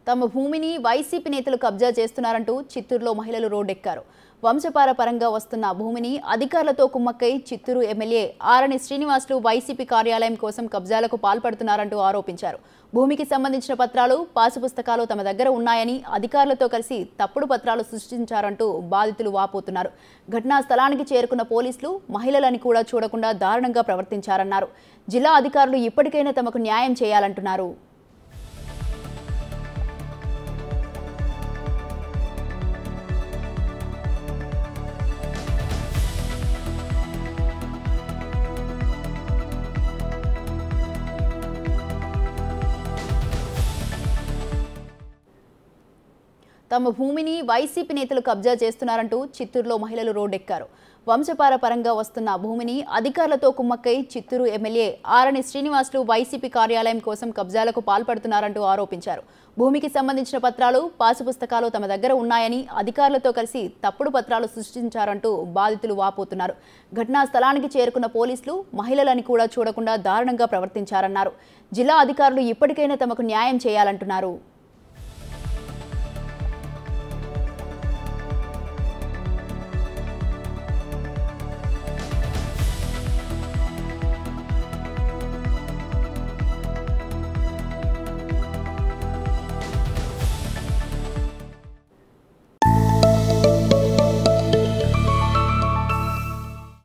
తమ భూమిని వైసీపీ నేతలు కబ్జా చేస్తున్నారంటూ చిత్తూరులో మహిళలు రోడ్డెక్కారు వంశపార పరంగా వస్తున్న భూమిని అధికారులతో కుమ్మక్కై చిత్తూరు ఎమ్మెల్యే ఆరణి శ్రీనివాసులు వైసీపీ కార్యాలయం కోసం కబ్జాలకు పాల్పడుతున్నారంటూ ఆరోపించారు భూమికి సంబంధించిన పత్రాలు పాసు పుస్తకాలు తమ దగ్గర ఉన్నాయని అధికారులతో కలిసి తప్పుడు పత్రాలు సృష్టించారంటూ బాధితులు వాపోతున్నారు ఘటనా స్థలానికి చేరుకున్న పోలీసులు మహిళలని కూడా చూడకుండా దారుణంగా ప్రవర్తించారన్నారు జిల్లా అధికారులు ఇప్పటికైనా తమకు న్యాయం చేయాలంటున్నారు తమ భూమిని వైసీపీ నేతలు కబ్జా చేస్తున్నారంటూ చిత్తూరులో మహిళలు రోడ్డెక్కారు వంశపార పరంగా వస్తున్న భూమిని అధికారులతో కుమ్మక్కై చిత్తూరు ఎమ్మెల్యే ఆరణి శ్రీనివాసులు వైసీపీ కార్యాలయం కోసం కబ్జాలకు పాల్పడుతున్నారంటూ ఆరోపించారు భూమికి సంబంధించిన పత్రాలు పాసు పుస్తకాలు తమ దగ్గర ఉన్నాయని అధికారులతో కలిసి తప్పుడు పత్రాలు సృష్టించారంటూ బాధితులు వాపోతున్నారు ఘటనా స్థలానికి చేరుకున్న పోలీసులు మహిళలని కూడా చూడకుండా దారుణంగా ప్రవర్తించారన్నారు జిల్లా అధికారులు ఇప్పటికైనా తమకు న్యాయం చేయాలంటున్నారు